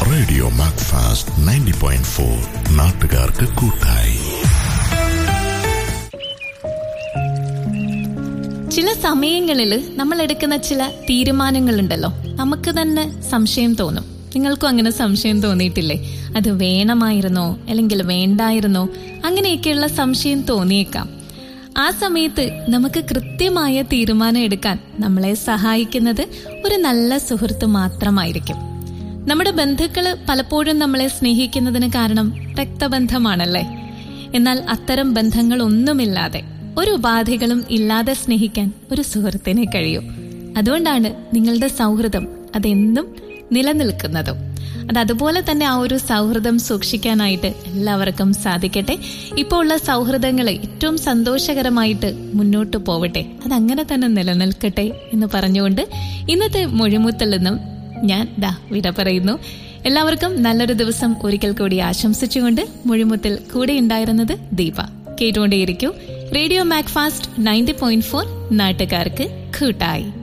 radio Macfast ninety point four നാട്ടുകാർക്ക് കൂട്ടായി ചില സമയങ്ങളിൽ നമ്മൾ എടുക്കുന്ന ചില തീരുമാനങ്ങളുണ്ടല്ലോ നമുക്ക് തന്നെ സംശയം തോന്നും നിങ്ങൾക്കും അങ്ങനെ സംശയം തോന്നിയിട്ടില്ലേ അത് വേണമായിരുന്നോ അല്ലെങ്കിൽ വേണ്ടായിരുന്നോ അങ്ങനെയൊക്കെയുള്ള സംശയം തോന്നിയേക്കാം ആ സമയത്ത് നമുക്ക് കൃത്യമായ തീരുമാനം എടുക്കാൻ നമ്മളെ സഹായിക്കുന്നത് ഒരു നല്ല സുഹൃത്ത് മാത്രമായിരിക്കും നമ്മുടെ ബന്ധുക്കള് പലപ്പോഴും നമ്മളെ സ്നേഹിക്കുന്നതിന് കാരണം രക്തബന്ധമാണല്ലേ എന്നാൽ അത്തരം ബന്ധങ്ങളൊന്നുമില്ലാതെ ഒരു ഉപാധികളും ഇല്ലാതെ സ്നേഹിക്കാൻ ഒരു സുഹൃത്തിനെ കഴിയൂ അതുകൊണ്ടാണ് നിങ്ങളുടെ സൗഹൃദം അതെന്നും നിലനിൽക്കുന്നതും അത് അതുപോലെ തന്നെ ആ ഒരു സൗഹൃദം സൂക്ഷിക്കാനായിട്ട് എല്ലാവർക്കും സാധിക്കട്ടെ ഇപ്പോൾ ഉള്ള സൗഹൃദങ്ങൾ ഏറ്റവും സന്തോഷകരമായിട്ട് മുന്നോട്ട് പോവട്ടെ അതങ്ങനെ തന്നെ നിലനിൽക്കട്ടെ എന്ന് പറഞ്ഞുകൊണ്ട് ഇന്നത്തെ മൊഴിമുത്തിൽ നിന്നും ഞാൻ ദാ വിട പറയുന്നു എല്ലാവർക്കും നല്ലൊരു ദിവസം ഒരിക്കൽ കൂടി ആശംസിച്ചുകൊണ്ട് മുഴിമുത്തിൽ കൂടെ ഉണ്ടായിരുന്നത് ദീപ കേട്ടുകൊണ്ടേയിരിക്കൂ radio Macfast ninety point four നാട്ടുകാർക്ക് കൂട്ടായി